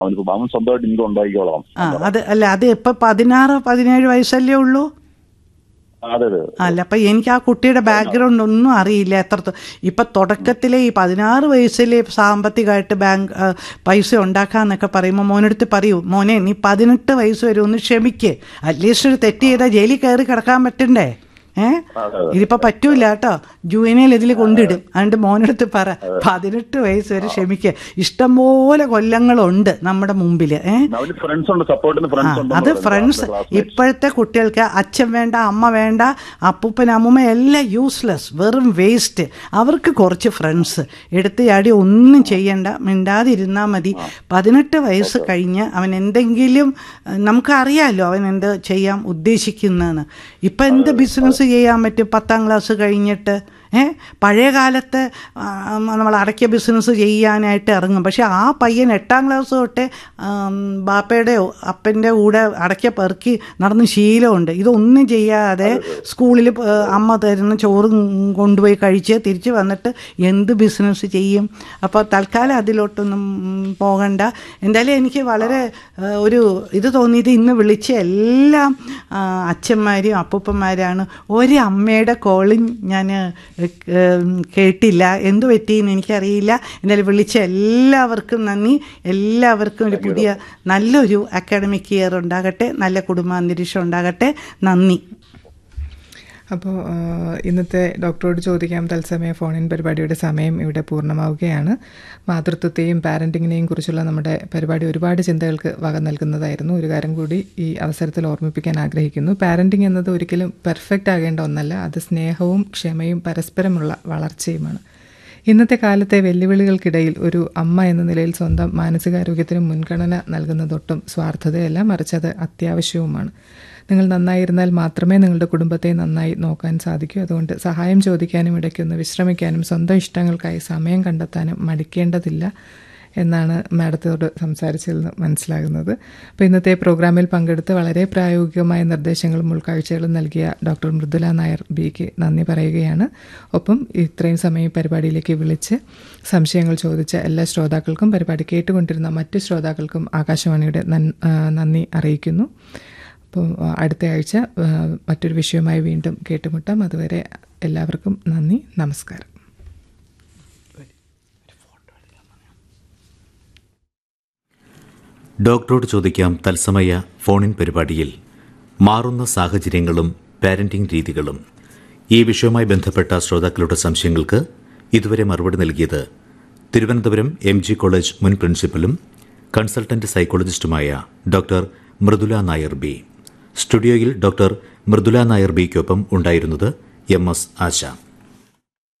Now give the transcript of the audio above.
അവനിപ്പോ അവൻ സ്വന്തമായിട്ട് ഇൻകം ഉണ്ടാക്കിക്കോളാം ആ അത് അല്ല അത് ഇപ്പൊ പതിനാറ് പതിനേഴ് വയസ്സല്ലേ ഉള്ളൂ അതെ അതെ അല്ല അപ്പൊ എനിക്ക് ആ കുട്ടിയുടെ ബാക്ക്ഗ്രൗണ്ട് ഒന്നും അറിയില്ല എത്ര ഇപ്പൊ തുടക്കത്തിലെ ഈ പതിനാറ് വയസ്സിൽ സാമ്പത്തികമായിട്ട് ബാങ്ക് ആ, പൈസ ഉണ്ടാക്കാന്നൊക്കെ പറയുമ്പോൾ മോനടുത്ത് പറയൂ മോനെ നീ പതിനെട്ട് വയസ്സ് വരെ ഒന്ന് ക്ഷമിക്ക് അറ്റ്ലീസ്റ്റ് ഒരു തെറ്റ് ചെയ്താൽ ജയിലിൽ കയറി കിടക്കാൻ പറ്റണ്ടേ ഏ ഇതിപ്പോ പറ്റൂല കേട്ടോ ജൂനിയൽ ഇതിൽ കൊണ്ടിടും അതുകൊണ്ട് മോനടുത്ത് പറ പതിനെട്ട് വയസ്സ് വരെ ക്ഷമിക്ക് ഇഷ്ടംപോലെ കൊല്ലങ്ങളുണ്ട് നമ്മുടെ മുമ്പിൽ ഏ അവന് ഫ്രണ്ട്സ് ഉണ്ട് സപ്പോർട്ടിന് ആ, ഫ്രണ്ട്സ് ഉണ്ട് അത് ഫ്രണ്ട്സ് ഇപ്പോഴത്തെ കുട്ടികൾക്ക് അച്ഛൻ വേണ്ട അമ്മ വേണ്ട അപ്പൂപ്പൻ അമ്മൂമ്മ എല്ലാം യൂസ്ലെസ് വെറും വേസ്റ്റ് അവർക്ക് കുറച്ച് ഫ്രണ്ട്സ് എടുത്ത് ചാടി ഒന്നും ചെയ്യണ്ട മിണ്ടാതിരുന്നാൽ മതി പതിനെട്ട് വയസ്സ് കഴിഞ്ഞ് അവൻ എന്തെങ്കിലും ഏഹ്, നമുക്കറിയാലോ അവൻ എന്ത് ചെയ്യാൻ ഉദ്ദേശിക്കുന്നതെന്ന് ഇപ്പം എന്ത് ബിസിനസ് ചെയ്യാൻ പറ്റും പത്താം ക്ലാസ് കഴിഞ്ഞിട്ട് ഏ പഴയ കാലത്ത് ആ, നമ്മൾ അടയ്ക്ക ബിസിനസ് ചെയ്യാനായിട്ട് ഇറങ്ങും പക്ഷെ ആ പയ്യൻ എട്ടാം ക്ലാസ് തൊട്ടേ ആം, ബാപ്പയുടെയോ അപ്പൻ്റെ കൂടെ അടയ്ക്ക പെറുക്കി നടന്ന് ശീലമുണ്ട് ഇതൊന്നും ചെയ്യാതെ സ്കൂളിൽ ഏ, അമ്മ തരുന്ന ചോറ് കൊണ്ടുപോയി കഴിച്ച് തിരിച്ച് വന്നിട്ട് എന്ത് ബിസിനസ് ചെയ്യും അപ്പോൾ തൽക്കാലം അതിലോട്ടൊന്നും ഉം, പോകണ്ട എന്തായാലും എനിക്ക് വളരെ ഏ, ഒരു ഇത് തോന്നിയത് ഇന്ന് വിളിച്ച എല്ലാം ആ, അച്ഛന്മാരും അപ്പൂപ്പന്മാരാണ് ഒരു അമ്മയുടെ കോളും ഞാൻ കേട്ടില്ല എന്തു പറ്റിയെന്ന് എനിക്കറിയില്ല എന്തായാലും വിളിച്ച എല്ലാവർക്കും നന്ദി എല്ലാവർക്കും ഒരു പുതിയ നല്ലൊരു അക്കാഡമിക് ഇയർ ഉണ്ടാകട്ടെ നല്ല കുടുംബാന്തരീക്ഷം ഉണ്ടാകട്ടെ നന്ദി അപ്പോൾ ഇന്നത്തെ ഡോക്ടറോട് ചോദിക്കാം തത്സമയ ഫോണിൻ പരിപാടിയുടെ സമയം ഇവിടെ പൂർണ്ണമാവുകയാണ് മാതൃത്വത്തെയും പാരൻറ്റിങ്ങിനെയും കുറിച്ചുള്ള നമ്മുടെ പരിപാടി ഒരുപാട് ചിന്തകൾക്ക് വക നൽകുന്നതായിരുന്നു ഒരു കാര്യം കൂടി ഈ അവസരത്തിൽ ഓർമ്മിപ്പിക്കാൻ ആഗ്രഹിക്കുന്നു പാരൻറ്റിങ് എന്നത് ഒരിക്കലും പെർഫെക്റ്റ് ആകേണ്ട ഒന്നല്ല അത് സ്നേഹവും ക്ഷമയും പരസ്പരമുള്ള വളർച്ചയുമാണ് ഇന്നത്തെ കാലത്തെ വെല്ലുവിളികൾക്കിടയിൽ ഒരു അമ്മ എന്ന നിലയിൽ സ്വന്തം മാനസികാരോഗ്യത്തിന് മുൻഗണന നൽകുന്നതൊട്ടും സ്വാർത്ഥതയല്ല മറിച്ച് അത് അത്യാവശ്യവുമാണ് നിങ്ങൾ നന്നായിരുന്നാൽ മാത്രമേ നിങ്ങളുടെ കുടുംബത്തെ നന്നായി നോക്കാൻ സാധിക്കൂ അതുകൊണ്ട് സഹായം ചോദിക്കാനും ഇടയ്ക്കൊന്ന് വിശ്രമിക്കാനും സ്വന്തം ഇഷ്ടങ്ങൾക്കായി സമയം കണ്ടെത്താനും മടിക്കേണ്ടതില്ല എന്നാണ് മാഡത്തോട് സംസാരിച്ചതിൽ നിന്ന് മനസ്സിലാകുന്നത് അപ്പോൾ ഇന്നത്തെ പ്രോഗ്രാമിൽ പങ്കെടുത്ത് വളരെ പ്രായോഗികമായ നിർദ്ദേശങ്ങളും ഉൾക്കാഴ്ചകളും നൽകിയ ഡോക്ടർ മൃദുല നായർ ബിക്ക് നന്ദി പറയുകയാണ് ഒപ്പം ഇത്രയും സമയം ഈ പരിപാടിയിലേക്ക് വിളിച്ച് സംശയങ്ങൾ ചോദിച്ച എല്ലാ ശ്രോതാക്കൾക്കും പരിപാടി കേട്ടുകൊണ്ടിരുന്ന മറ്റു ശ്രോതാക്കൾക്കും ആകാശവാണിയുടെ നൻ- ആ, നന്ദി അറിയിക്കുന്നു അപ്പോൾ ആ, അടുത്ത ആഴ്ച ആ, മറ്റൊരു വിഷയവുമായി വീണ്ടും കേട്ടുമുട്ടാം അതുവരെ എല്ലാവർക്കും നന്ദി നമസ്കാരം ഡോക്ടറോട് ചോദിക്കാം തത്സമയ ഫോണിൻ പരിപാടിയിൽ മാറുന്ന സാഹചര്യങ്ങളും പാരന്റിംഗ് രീതികളും ഈ വിഷയവുമായി ബന്ധപ്പെട്ട ശ്രോതാക്കളുടെ സംശയങ്ങൾക്ക് ഇതുവരെ മറുപടി നൽകിയത് തിരുവനന്തപുരം എം ജി കോളേജ് മുൻ പ്രിൻസിപ്പലും കൺസൾട്ടന്റ് സൈക്കോളജിസ്റ്റുമായ ഡോക്ടർ മൃദുല നായർ ബി സ്റ്റുഡിയോയിൽ ഡോക്ടർ മൃദുല നായർ ബിക്കൊപ്പം ഉണ്ടായിരുന്നത് എം എസ് ആശ